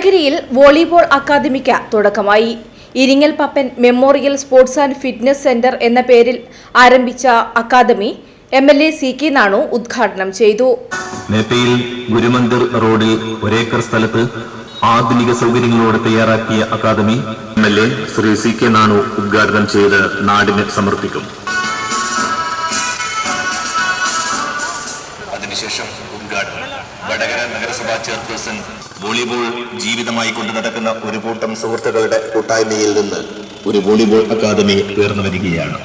വടകരയിൽ വോളിബോൾ അക്കാദമിക്ക് തുടക്കമായി Iringal Pappan memorial sports and fitness centre എന്ന പേരിൽ ആരംഭിച്ച academy M L A C K Nanu ഉദ്ഘാടനം ചെയ്തു നേപ്പയിൽ ഗുരുമന്ദിർ റോഡിൽ ഒരേക്കർ സ്ഥലത്ത് ആധുനിക സൗകര്യങ്ങളോടെ തയ്യാറാക്കിയ academy M L A Shri C K Nanu ഉദ്ഘാടനം ചെയ്ത് നാടിന് സമർപ്പിക്കും അതിനുശേഷം ഉദ്ഘാടനം വടകര നഗരസഭാ ചെയർപേഴ്സൺ വോളിബോൾ ജീവിതമായി കൊണ്ടു നടക്കുന്ന ഒരു കൂട്ടം സുഹൃത്തുക്കളുടെ കൂട്ടായ്മയിൽ നിന്ന് ഒരു വോളിബോൾ അക്കാദമി ഉയർന്നു വരികയാണ്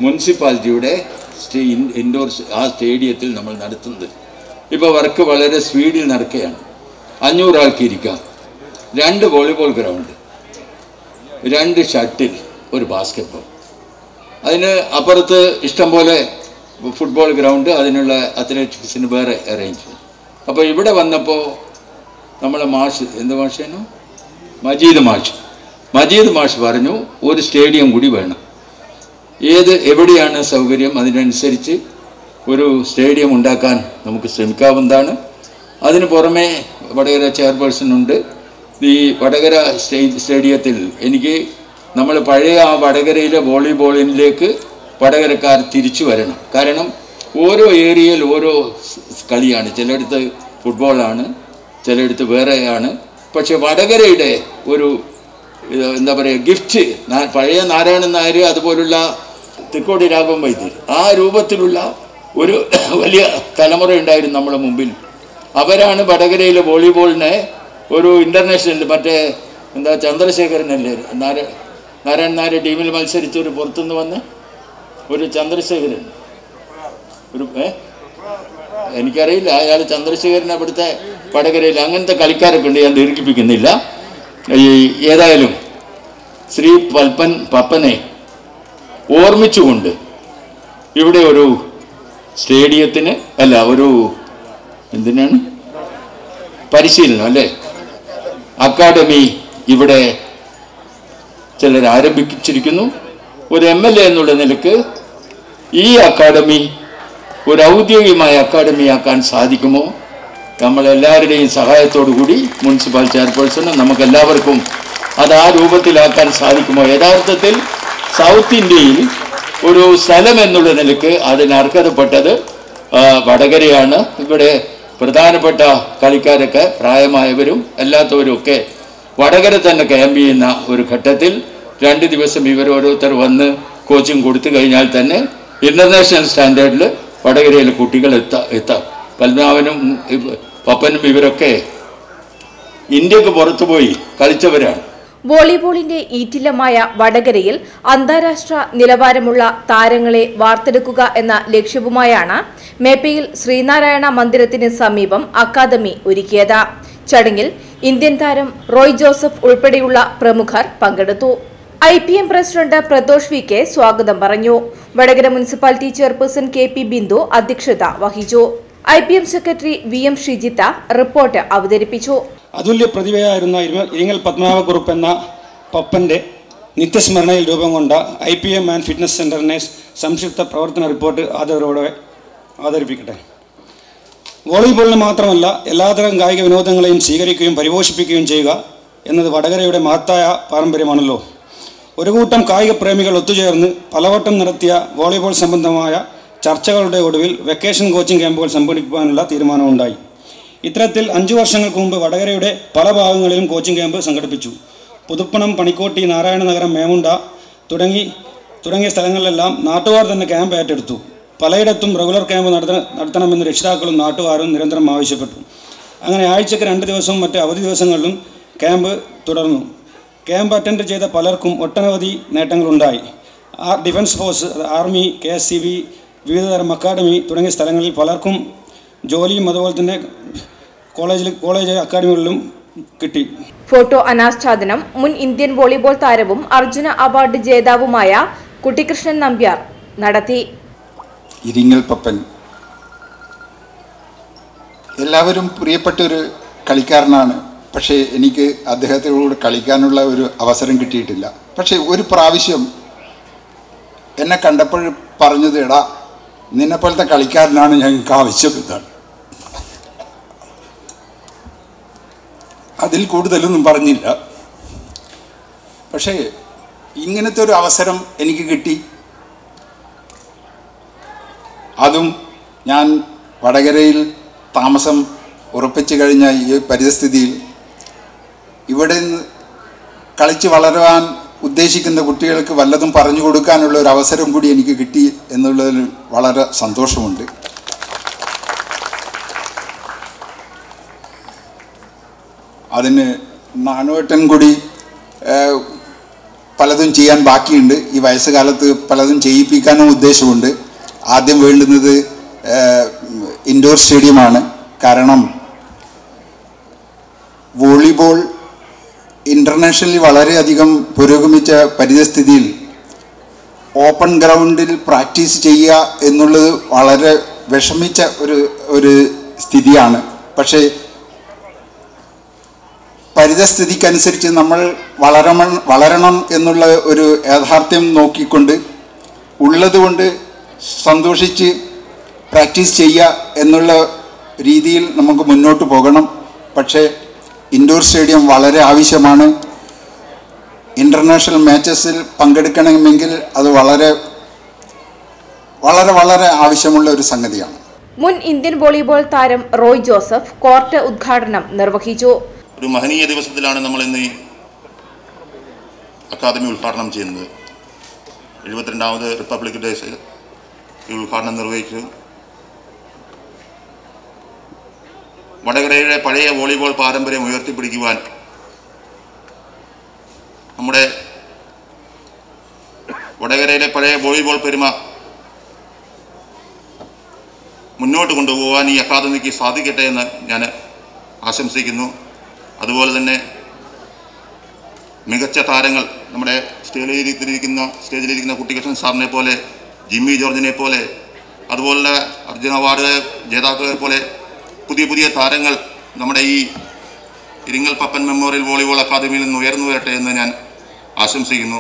മുനിസിപ്പാലിറ്റിയുടെ സ്റ്റേ ഇൻ- ഇൻഡോർ സ് ആ സ്റ്റേഡിയത്തിൽ നമ്മൾ നടത്തുന്നത് ഇപ്പോൾ വർക്ക് വളരെ സ്പീഡിൽ നടക്കുകയാണ് അഞ്ഞൂറ് ആൾക്ക് ഇരിക്കാം രണ്ട് വോളിബോൾ ഗ്രൗണ്ട് രണ്ട് ഷട്ടിൽ ഒരു ബാസ്കറ്റ് ബോൾ അതിന് അപ്പുറത്ത് ഇഷ്ടം പോലെ ഫുട്ബോൾ ഗ്രൗണ്ട് അതിനുള്ള അത്ലറ്റിക്സിന് വേറെ അറേഞ്ച് അപ്പോൾ ഇവിടെ വന്നപ്പോൾ നമ്മളെ മാഷ് എന്ത് മാഷേനു മജീദ് മാഷ് മജീദ് മാഷ് പറഞ്ഞു ഒരു സ്റ്റേഡിയം കൂടി വേണം ഏത് എവിടെയാണ് സൗകര്യം അതിനനുസരിച്ച് ഒരു സ്റ്റേഡിയം ഉണ്ടാക്കാൻ നമുക്ക് ശ്രമിക്കാവുന്നതാണ് അതിന് പുറമെ വടകര ചെയർപേഴ്സൺ ഉണ്ട് ഈ വടകര സ്റ്റേ സ്റ്റേഡിയത്തിൽ എനിക്ക് നമ്മൾ പഴയ ആ വടകരയിലെ വോളിബോളിലേക്ക് വടകരക്കാർ തിരിച്ചു വരണം കാരണം ഓരോ ഏരിയയിൽ ഓരോ സ് സ് കളിയാണ് ചിലയിടത്ത് ഫുട്ബോളാണ് ചിലയിടത്ത് വേറെയാണ് പക്ഷെ വടകരയുടെ ഒരു ഇത് എന്താ പറയുക ഗിഫ്റ്റ് നാ- പഴയ നാരായണൻ നായർ അതുപോലുള്ള തിക്കോടി രാഘവൻ വൈദ്യർ ആ രൂപത്തിലുള്ള ഒരു വലിയ തലമുറ ഉണ്ടായിരുന്നു നമ്മുടെ മുമ്പിൽ അവരാണ് വടകരയിലെ വോളിബോളിനെ ഒരു ഇൻ്റർനാഷണൽ മറ്റേ എന്താ ചന്ദ്രശേഖരനല്ലേ നാര നാരായണൻ നായർ ടീമിൽ മത്സരിച്ച് ഒരു പുറത്തുനിന്ന് വന്ന് ഒരു ചന്ദ്രശേഖരൻ ഒരു ഏ എനിക്കറിയില്ല അയാൾ ചന്ദ്രശേഖരൻ അവിടുത്തെ വടകരയിൽ അങ്ങനത്തെ കളിക്കാരൊക്കെ ഉണ്ട് ഞാൻ ദീർഘിപ്പിക്കുന്നില്ല ഈ ഏതായാലും ശ്രീ പൽപ്പൻ പപ്പനെ ഓർമ്മിച്ചുകൊണ്ട് ഇവിടെ ഒരു സ്റ്റേഡിയത്തിന് അല്ല ഒരു എന്തിനാണ് പരിശീലനം അല്ലേ അക്കാഡമി ഇവിടെ ചിലർ ആരംഭിച്ചിരിക്കുന്നു ഒരു എം എൽ എ എന്നുള്ള നിലക്ക് ഈ അക്കാഡമി ഒരു ഔദ്യോഗികമായ അക്കാഡമി ആക്കാൻ സാധിക്കുമോ നമ്മളെല്ലാവരുടെയും സഹായത്തോടു കൂടി മുനിസിപ്പൽ ചെയർപേഴ്സണും നമുക്കെല്ലാവർക്കും അത് ആ രൂപത്തിലാക്കാൻ സാധിക്കുമോ യഥാർത്ഥത്തിൽ സൗത്ത് ഇന്ത്യയിൽ ഒരു സ്ഥലം എന്നുള്ള നിലക്ക് അതിന് അർഹതപ്പെട്ടത് ആ, വടകരയാണ് ഇവിടെ പ്രധാനപ്പെട്ട കളിക്കാരൊക്കെ പ്രായമായവരും അല്ലാത്തവരും ഒക്കെ വടകര തന്നെ ക്യാമ്പ് ചെയ്യുന്ന ഒരു ഘട്ടത്തിൽ രണ്ട് ദിവസം ഇവർ ഓരോരുത്തർ വന്ന് കോച്ചിങ് കൊടുത്തു കഴിഞ്ഞാൽ തന്നെ ഇന്റർനാഷണൽ സ്റ്റാൻഡേർഡിൽ വടകരയിലെ കുട്ടികൾ എത്താം എത്താം പത്മനാഭനും ഇവ- പപ്പനും ഇവരൊക്കെ ഇന്ത്യക്ക് പുറത്തു പോയി കളിച്ചവരാണ് വോളിബോളിന്റെ ഈറ്റില്ലമായ വടകരയിൽ അന്താരാഷ്ട്ര നിലവാരമുള്ള താരങ്ങളെ വാർത്തെടുക്കുക എന്ന ലക്ഷ്യവുമായാണ് മേപ്പയിൽ ശ്രീനാരായണ മന്ദിരത്തിന് സമീപം അക്കാദമി ഒരുക്കിയത് ചടങ്ങിൽ ഇന്ത്യൻ താരം റോയ് ജോസഫ് ഉൾപ്പെടെയുള്ള പ്രമുഖർ പങ്കെടുത്തു I P M president Pradosh V K സ്വാഗതം പറഞ്ഞു Vadakara municipality chairperson K P Bindu അധ്യക്ഷത വഹിച്ചു I P M secretary V M Shijith report അവതരിപ്പിച്ചു അതുല്യ പ്രതിഭയായിരുന്ന ഇരിമ- ഇരിങ്ങൽ പത്മനാഭക്കുറുപ്പ് എന്ന പപ്പൻ്റെ നിത്യസ്മരണയിൽ രൂപം കൊണ്ട I P M and fitness സെൻ്ററിനെ സംക്ഷിപ്ത പ്രവർത്തന റിപ്പോർട്ട് ആദരവോടെ അവതരിപ്പിക്കട്ടെ വോളിബോളിന് മാത്രമല്ല എല്ലാതരം കായിക വിനോദങ്ങളെയും സ്വീകരിക്കുകയും പരിപോഷിപ്പിക്കുകയും ചെയ്യുക എന്നത് വടകരയുടെ മഹത്തായ പാരമ്പര്യമാണല്ലോ ഒരു കൂട്ടം കായിക പ്രേമികൾ ഒത്തുചേർന്ന് പലവട്ടം നടത്തിയ വോളിബോൾ സംബന്ധമായ ചർച്ചകളുടെ ഒടുവിൽ വെക്കേഷൻ കോച്ചിംഗ് ക്യാമ്പുകൾ സംഘടിപ്പിക്കാനുള്ള തീരുമാനമുണ്ടായി ഇത്തരത്തിൽ അഞ്ചു വർഷങ്ങൾക്ക് മുമ്പ് വടകരയുടെ പല ഭാഗങ്ങളിലും കോച്ചിംഗ് ക്യാമ്പ് സംഘടിപ്പിച്ചു പുതുപ്പണം പണിക്കോട്ടി നാരായണനഗരം മേമുണ്ട തുടങ്ങി തുടങ്ങിയ സ്ഥലങ്ങളിലെല്ലാം നാട്ടുകാർ തന്നെ ക്യാമ്പ് ഏറ്റെടുത്തു പലയിടത്തും റെഗുലർ ക്യാമ്പ് നടത്ത നടത്തണമെന്ന് രക്ഷിതാക്കളും നാട്ടുകാരും നിരന്തരം ആവശ്യപ്പെട്ടു അങ്ങനെ ആഴ്ചയ്ക്ക് രണ്ട് ദിവസവും മറ്റ് അവധി ദിവസങ്ങളിലും ക്യാമ്പ് തുടർന്നു ക്യാമ്പ് അറ്റൻഡ് ചെയ്ത പലർക്കും ഒട്ടനവധി നേട്ടങ്ങളുണ്ടായി ആ ഡിഫൻസ് ഫോഴ്സ് അത് army K S C B വിവിധതരം അക്കാഡമി തുടങ്ങിയ സ്ഥലങ്ങളിൽ പലർക്കും ജോലിയും അതുപോലെ തന്നെ കോളേജിൽ കോളേജ് അക്കാഡമികളിലും കിട്ടി ഫോട്ടോ അനാച്ഛാദനം മുൻ ഇന്ത്യൻ വോളിബോൾ താരവും അർജുന അവാർഡ് ജേതാവുമായ കുട്ടിക്കൃഷ്ണൻ നമ്പ്യാർ നടത്തി ഇരിങ്ങൽ പപ്പൻ എല്ലാവരും പ്രിയപ്പെട്ട ഒരു കളിക്കാരനാണ് പക്ഷേ എനിക്ക് അദ്ദേഹത്തോട് കളിക്കാനുള്ള ഒരു അവസരം കിട്ടിയിട്ടില്ല പക്ഷേ ഒരു പ്രാവശ്യം എന്നെ കണ്ടപ്പോൾ പറഞ്ഞത് എടാ നിന്നെപ്പോലത്തെ കളിക്കാരനാണ് ഞങ്ങൾക്ക് ആവശ്യം എന്നാണ് അതിൽ കൂടുതലൊന്നും പറഞ്ഞില്ല പക്ഷേ ഇങ്ങനത്തെ ഒരു അവസരം എനിക്ക് കിട്ടി അതും ഞാൻ വടകരയിൽ താമസം ഉറപ്പിച്ചു കഴിഞ്ഞ ഈ പരിസ്ഥിതിയിൽ ഇവിടെ നിന്ന് കളിച്ച് വളരുവാൻ ഉദ്ദേശിക്കുന്ന കുട്ടികൾക്ക് വല്ലതും പറഞ്ഞു കൊടുക്കാനുള്ള ഒരു അവസരം കൂടി എനിക്ക് കിട്ടി എന്നുള്ളതിൽ വളരെ സന്തോഷമുണ്ട് അതിന് നാണുവേട്ടൻ കൂടി ഏഹ്, പലതും ചെയ്യാൻ ബാക്കിയുണ്ട് ഈ വയസ്സുകാലത്ത് പലതും ചെയ്യിപ്പിക്കാനും ഉദ്ദേശമുണ്ട് ആദ്യം വേണ്ടുന്നത് ഇൻഡോർ സ്റ്റേഡിയമാണ് കാരണം വോളിബോൾ ഇൻ്റർനാഷണലി വളരെയധികം പുരോഗമിച്ച പരിതസ്ഥിതിയിൽ ഓപ്പൺ ഗ്രൗണ്ടിൽ പ്രാക്ടീസ് ചെയ്യുക എന്നുള്ളത് വളരെ വിഷമിച്ച ഒരു ഒരു സ്ഥിതിയാണ് പക്ഷേ പരിതസ്ഥിതിക്കനുസരിച്ച് നമ്മൾ വളരണം വളരണം എന്നുള്ള ഒരു യാഥാർത്ഥ്യം നോക്കിക്കൊണ്ട് ഉള്ളതുകൊണ്ട് സന്തോഷിച്ച് പ്രാക്ടീസ് ചെയ്യുക എന്നുള്ള രീതിയിൽ നമുക്ക് മുന്നോട്ട് പോകണം പക്ഷേ ഇൻഡോർ സ്റ്റേഡിയം വളരെ ആവശ്യമാണ് ഇൻ്റർനാഷണൽ മാച്ചസിൽ പങ്കെടുക്കണമെങ്കിൽ അത് വളരെ വളരെ വളരെ ആവശ്യമുള്ള ഒരു സംഗതിയാണ് മുൻ ഇന്ത്യൻ വോളിബോൾ താരം റോയ് ജോസഫ് കോർട്ട് ഉദ്ഘാടനം നിർവഹിച്ചു ഒരു മഹനീയ ദിവസത്തിലാണ് നമ്മൾ ഇന്ന് ഈ അക്കാദമി ഉദ്ഘാടനം ചെയ്യുന്നത് എഴുപത്തിരണ്ടാമത് റിപ്പബ്ലിക് ഡേസ് ഈ ഉദ്ഘാടനം നിർവഹിച്ചു വടകരയുടെ പഴയ വോളിബോൾ പാരമ്പര്യം ഉയർത്തിപ്പിടിക്കുവാൻ നമ്മുടെ വടകരയിലെ പഴയ വോളിബോൾ പെരുമ മുന്നോട്ട് കൊണ്ടുപോകാൻ ഈ അക്കാദമിക്ക് സാധിക്കട്ടെ എന്ന് ഞാൻ ആശംസിക്കുന്നു അതുപോലെ തന്നെ മികച്ച താരങ്ങൾ നമ്മുടെ സ്റ്റേജിലിരിക്കുന്ന സ്റ്റേജിലിരിക്കുന്ന കുട്ടികൃഷ്ണൻ സാറിനെ പോലെ ജിമ്മി ജോർജിനെ പോലെ അതുപോലെ അർജുന അവാർഡ് ജേതാക്കളെ പോലെ പുതിയ പുതിയ താരങ്ങൾ നമ്മുടെ ഈ ഇരിങ്ങൽ പപ്പൻ മെമ്മോറിയൽ വോളിബോൾ അക്കാദമിയിൽ നിന്ന് ഉയർന്നു വരട്ടെ എന്ന് ഞാൻ ആശംസിക്കുന്നു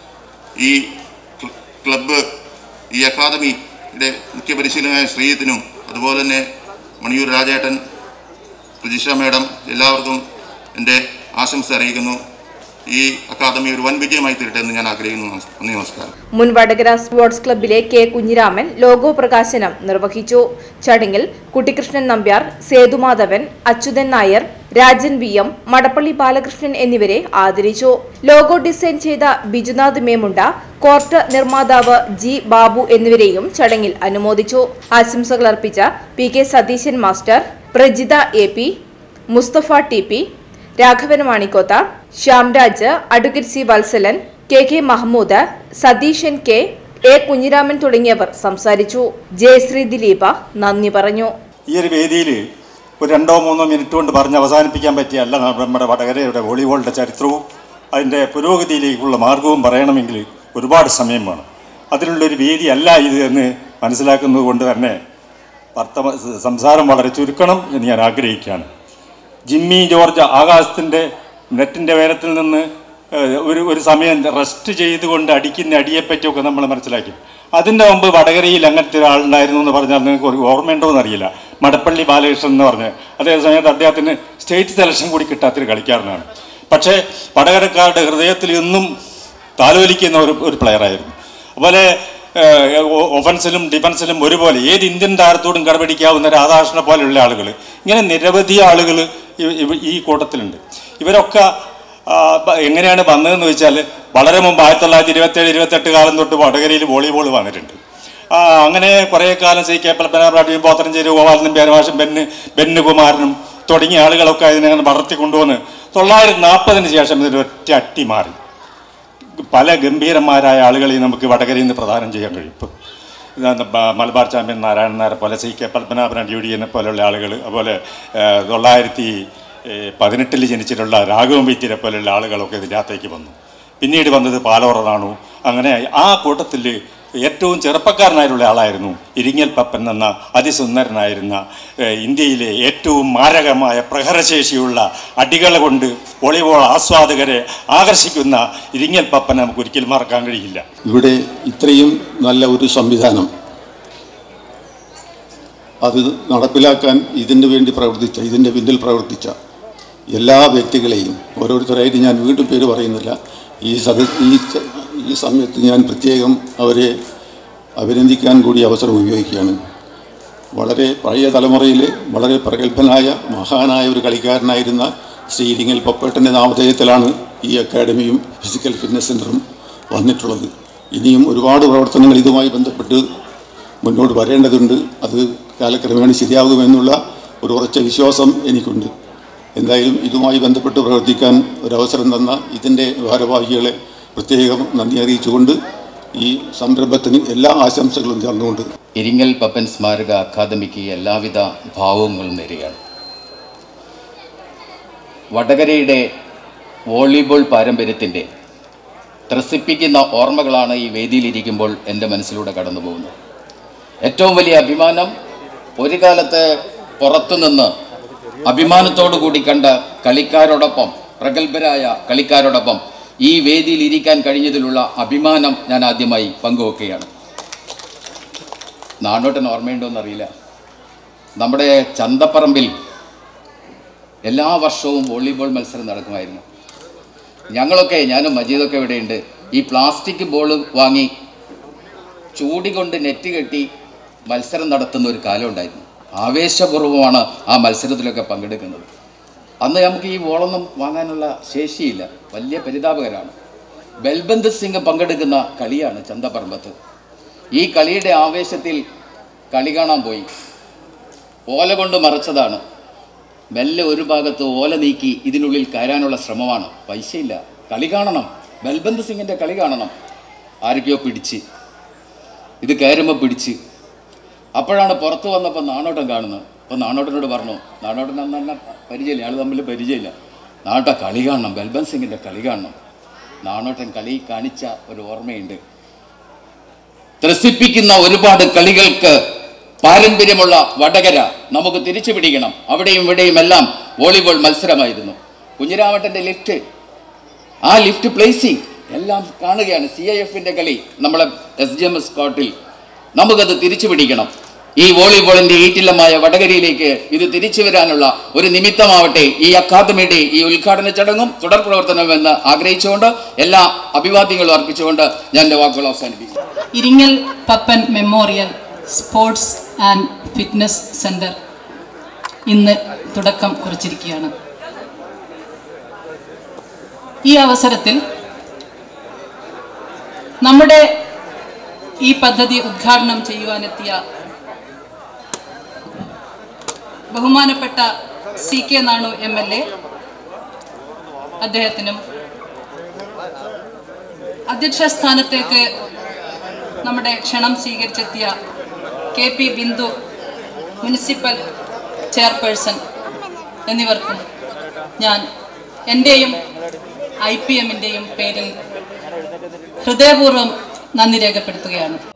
ഈ ക്ല- ക്ലബ്ബ് ഈ അക്കാദമിയുടെ മുഖ്യ പരിശീലകനായ ശ്രീജിത്തിനും അതുപോലെ തന്നെ മണിയൂർ രാജേട്ടൻ പ്രജിഷ മേഡം എല്ലാവർക്കും എൻ്റെ ആശംസ അറിയിക്കുന്നു ഈ അക്കാദമി ഒരു വൻ വിജയമായി തീരട്ടെ എന്ന് ഞാൻ ആഗ്രഹിക്കുന്നു നമസ്- നന്ദി നമസ്കാരം മുൻ വടകര സ്പോർട്സ് ക്ലബ്ബിലെ കെ കുഞ്ഞിരാമൻ ലോഗോ പ്രകാശനം നിർവഹിച്ചു ചടങ്ങിൽ കുട്ടിക്കൃഷ്ണൻ നമ്പ്യാർ സേതുമാധവൻ അച്യുതൻ നായർ രാജൻ വി എം മടപ്പള്ളി ബാലകൃഷ്ണൻ എന്നിവരെ ആദരിച്ചു ലോഗോ ഡിസൈൻ ചെയ്ത ബിജുനാഥ് മേമുണ്ട കോർട്ട് നിർമ്മാതാവ് ജി ബാബു എന്നിവരെയും ചടങ്ങിൽ അനുമോദിച്ചു ആശംസകൾ അർപ്പിച്ച P K Satheesan master Prajitha A P Musthafa T P Raghavan Manikoth Shyamraj advocate C Valsalan K K Mahamood Satheesan K A Kunhiraman തുടങ്ങിയവർ സംസാരിച്ചു ജയശ്രീ ദിലീപ നന്ദി പറഞ്ഞു ഈ ഒരു വേദിയിൽ ഒരു രണ്ടോ മൂന്നോ മിനിറ്റ് കൊണ്ട് പറഞ്ഞ് അവസാനിപ്പിക്കാൻ പറ്റിയല്ല നമ്മുടെ വടകരയുടെ വോളിബോളിൻ്റെ ചരിത്രവും അതിൻ്റെ പുരോഗതിയിലേക്കുള്ള മാർഗവും പറയണമെങ്കിൽ ഒരുപാട് സമയം വേണം അതിനുള്ളൊരു വേദിയല്ല ഇത് എന്ന് മനസ്സിലാക്കുന്നത് കൊണ്ട് തന്നെ വർത്തമ സംസാരം വളരെ ചുരുക്കണം എന്ന് ഞാൻ ആഗ്രഹിക്കുകയാണ് ജിമ്മി ജോർജ് ആകാശത്തിൻ്റെ നെറ്റിൻ്റെ വേരത്തിൽ നിന്ന് ഏഹ്, ഒരു ഒരു സമയം റെസ്റ്റ് ചെയ്തുകൊണ്ട് അടിക്കുന്ന അടിയെപ്പറ്റിയൊക്കെ നമ്മൾ മനസ്സിലാക്കി അതിൻ്റെ മുമ്പ് വടകരയിൽ അങ്ങനത്തെ ഒരാളുണ്ടായിരുന്നു എന്ന് പറഞ്ഞാൽ നിങ്ങൾക്ക് ഒരു ഓർമ്മയുണ്ടോ എന്നറിയില്ല മടപ്പള്ളി ബാലകൃഷ്ണൻ എന്ന് പറഞ്ഞ് അതേ സമയത്ത് അദ്ദേഹത്തിന് സ്റ്റേറ്റ് സെലക്ഷൻ കൂടി കിട്ടാത്തൊരു കളിക്കാരനാണ് പക്ഷേ വടകരക്കാരുടെ ഹൃദയത്തിൽ എന്നും താലോലിക്കുന്ന ഒരു ഒരു പ്ലെയറായിരുന്നു അതുപോലെ ഒഫൻസിലും ഡിഫൻസിലും ഒരുപോലെ ഏത് ഇന്ത്യൻ താരത്തോടും കടപിടിക്കാവുന്ന രാധാകൃഷ്ണനെ പോലെയുള്ള ആളുകൾ ഇങ്ങനെ നിരവധി ആളുകൾ ഈ കൂട്ടത്തിലുണ്ട് ഇവരൊക്കെ ആ, ബ- എങ്ങനെയാണ് വന്നതെന്ന് വെച്ചാൽ വളരെ മുമ്പ് ആയിരത്തി തൊള്ളായിരത്തി ഇരുപത്തേഴ് ഇരുപത്തെട്ട് കാലം തൊട്ട് വടകരയിൽ വോളിബോൾ വന്നിട്ടുണ്ട് ആ, അങ്ങനെ കുറേ കാലം സി കെ പൽപ്പനാറാട്ടിയും പോത്തനഞ്ചേരി ഗോപാലനും പേരമാശം ബെന്ന് ബെന്നുകുമാരനും തുടങ്ങിയ ആളുകളൊക്കെ ഇതിനങ്ങനെ വളർത്തിക്കൊണ്ടുവന്ന് തൊള്ളായിരത്തി നാൽപ്പതിന് ശേഷം ഇതിന് ഒറ്റ അട്ടി മാറി പല ഗംഭീരന്മാരായ ആളുകളെയും നമുക്ക് വടകരയിൽ നിന്ന് പ്രദാനം ചെയ്യാൻ കഴിയും ഇപ്പം ഇതാണ് ബ- മലബാർ ചാമ്പ്യൻ നാരായണൻ നായരെ പോലെ സി കെ പത്മനാഭൻ ഡി ഡിയെ പോലെയുള്ള ആളുകൾ അതുപോലെ ഏഹ്, തൊള്ളായിരത്തി ഏഹ്, പതിനെട്ടിൽ ജനിച്ചിട്ടുള്ള രാഘവൻ വൈദ്യരെ പോലെയുള്ള ആളുകളൊക്കെ ഇതിൻ്റെ അകത്തേക്ക് വന്നു പിന്നീട് വന്നത് പാലോറ നാണു അങ്ങനെ ആ കൂട്ടത്തിൽ ഏറ്റവും ചെറുപ്പക്കാരനായിട്ടുള്ള ആളായിരുന്നു ഇരിങ്ങൽ പപ്പൻ എന്ന അതിസുന്ദരനായിരുന്ന ഏഹ്, ഇന്ത്യയിലെ ഏറ്റവും മാരകമായ പ്രഹരശേഷിയുള്ള അടികള കൊണ്ട് വോളിബോൾ ആസ്വാദകരെ ആകർഷിക്കുന്ന ഇരിങ്ങൽ പപ്പൻ നമുക്ക് ഒരിക്കലും മറക്കാൻ കഴിയില്ല ഇവിടെ ഇത്രയും നല്ല ഒരു സംവിധാനം അത് നടപ്പിലാക്കാൻ ഇതിനു വേണ്ടി പ്രവർത്തിച്ച ഇതിൻ്റെ പിന്നിൽ പ്രവർത്തിച്ച എല്ലാ വ്യക്തികളെയും ഓരോരുത്തരായിട്ട് ഞാൻ വീണ്ടും പേര് പറയുന്നില്ല ഈ സദ ഈ സ- ഈ സമയത്ത് ഞാൻ പ്രത്യേകം അവരെ അഭിനന്ദിക്കാൻ കൂടി അവസരം ഉപയോഗിക്കുകയാണ് വളരെ പഴയ തലമുറയിൽ വളരെ പ്രഗത്ഭനായ മഹാനായ ഒരു കളിക്കാരനായിരുന്ന ശ്രീ ഇരിങ്ങൽ പപ്പേട്ടൻ്റെ നാമധേയത്തിലാണ് ഈ അക്കാഡമിയും ഫിസിക്കൽ ഫിറ്റ്നസ് സെൻ്ററും വന്നിട്ടുള്ളത് ഇനിയും ഒരുപാട് പ്രവർത്തനങ്ങൾ ഇതുമായി ബന്ധപ്പെട്ട് മുന്നോട്ട് വരേണ്ടതുണ്ട് അത് കാലക്രമേണ ശരിയാകുമെന്നുള്ള ഒരു ഉറച്ച വിശ്വാസം എനിക്കുണ്ട് എന്തായാലും ഇതുമായി ബന്ധപ്പെട്ട് പ്രവർത്തിക്കാൻ ഒരവസരം തന്ന ഇതിൻ്റെ ഭാരവാഹികളെ പ്രത്യേകം നന്ദി അറിയിച്ചുകൊണ്ട് ഈ സംരംഭത്തിന് എല്ലാ ആശംസകളും ചേർന്നുകൊണ്ട് ഇരിങ്ങൽ പപ്പൻ സ്മാരക അക്കാദമിക്ക് എല്ലാവിധ ഭാവങ്ങളും നേരുകയാണ് വടകരയുടെ വോളിബോൾ പാരമ്പര്യത്തിൻ്റെ ത്രസിപ്പിക്കുന്ന ഓർമ്മകളാണ് ഈ വേദിയിലിരിക്കുമ്പോൾ എൻ്റെ മനസ്സിലൂടെ കടന്നു പോകുന്നത് ഏറ്റവും വലിയ അഭിമാനം ഒരു കാലത്ത് പുറത്തുനിന്ന് അഭിമാനത്തോടു കൂടി കണ്ട കളിക്കാരോടൊപ്പം പ്രഗത്ഭരായ കളിക്കാരോടൊപ്പം ഈ വേദിയിൽ ഇരിക്കാൻ കഴിഞ്ഞതിലുള്ള അഭിമാനം ഞാൻ ആദ്യമായി പങ്കുവെക്കുകയാണ് നാണോട്ടൻ ഓർമ്മയുണ്ടോ എന്നറിയില്ല നമ്മുടെ ചന്തപ്പറമ്പിൽ എല്ലാ വർഷവും വോളിബോൾ മത്സരം നടക്കുമായിരുന്നു ഞങ്ങളൊക്കെ ഞാനും മജീദൊക്കെ ഇവിടെയുണ്ട് ഈ പ്ലാസ്റ്റിക് ബോൾ വാങ്ങി ചൂടി കൊണ്ട് നെറ്റ് കെട്ടി മത്സരം നടത്തുന്ന ഒരു കാലം ഉണ്ടായിരുന്നു ആവേശപൂർവ്വമാണ് ആ മത്സരത്തിലൊക്കെ പങ്കെടുക്കുന്നത് അന്ന് നമുക്ക് ഈ ബോളൊന്നും വാങ്ങാനുള്ള ശേഷിയില്ല വലിയ പരിതാപകരമാണ് ബൽബന്ത് സിംഗ് പങ്കെടുക്കുന്ന കളിയാണ് ചന്തപ്പറമ്പത്ത് ഈ കളിയുടെ ആവേശത്തിൽ കളി കാണാൻ പോയി ഓല കൊണ്ട് മറച്ചതാണ് മെല്ലെ ഒരു ഭാഗത്ത് ഓല നീക്കി ഇതിനുള്ളിൽ കയറാനുള്ള ശ്രമമാണ് പൈസയില്ല കളി കാണണം ബൽബന്ത് സിംഗിൻ്റെ കളി കാണണം ആരൊക്കെയോ പിടിച്ച് ഇത് കയറുമ്പോൾ പിടിച്ച് അപ്പോഴാണ് പുറത്ത് വന്നപ്പോൾ നാണോട്ടം കാണുന്നത് അപ്പോൾ നാണോട്ടനോട് പറഞ്ഞു നാണോട്ടൻ അന്ന് തന്നെ പരിചയമില്ല ആൾ തമ്മിൽ പരിചയമില്ല നാട്ട കളി കാണണം ബൽബന്ത് സിംഗിൻ്റെ കളി കാണണം നാണോട്ടൻ കളി കാണിച്ച ഒരു ഓർമ്മയുണ്ട് ത്രസിപ്പിക്കുന്ന ഒരുപാട് കളികൾക്ക് പാരമ്പര്യമുള്ള വടകര നമുക്ക് തിരിച്ചു പിടിക്കണം അവിടെയും ഇവിടെയും എല്ലാം വോളിബോൾ മത്സരമായിരുന്നു കുഞ്ഞിരാമട്ടൻ്റെ ലിഫ്റ്റ് ആ ലിഫ്റ്റ് പ്ലേസിംഗ് എല്ലാം കാണുകയാണ് സി ഐ എഫിൻ്റെ കളി നമ്മളെ എസ് ജി എം എസ് കോർട്ടിൽ നമുക്കത് തിരിച്ചു പിടിക്കണം ഈ വോളിബോളിന്റെ ഈറ്റില്ലമായ വടകരയിലേക്ക് ഇത് തിരിച്ചു വരാനുള്ള ഒരു നിമിത്തമാവട്ടെ ഈ അക്കാദമിയുടെ ഈ ഉദ്ഘാടന ചടങ്ങും തുടർ പ്രവർത്തനവും എന്ന് ആഗ്രഹിച്ചുകൊണ്ട് എല്ലാ അഭിവാദ്യങ്ങളും അർപ്പിച്ചുകൊണ്ട് ഞാൻ എൻ്റെ വാക്കുകൾ അവസാനിപ്പിക്കുന്നു Iringal Pappan memorial sports and fitness centre ഇന്ന് തുടക്കം കുറിച്ചിരിക്കുകയാണ് ഈ അവസരത്തിൽ നമ്മുടെ ഈ പദ്ധതി ഉദ്ഘാടനം ചെയ്യുവാനെത്തിയ ബഹുമാനപ്പെട്ട C K Nanu M L A അദ്ദേഹത്തിനും അധ്യക്ഷ സ്ഥാനത്തേക്ക് നമ്മുടെ ക്ഷണം സ്വീകരിച്ചെത്തിയ K P Bindu municipal chairperson എന്നിവർക്കും ഞാൻ എൻ്റെയും ഐ പി എമ്മിൻ്റെയും പേരിൽ ഹൃദയപൂർവ്വം നന്ദി രേഖപ്പെടുത്തുകയാണ്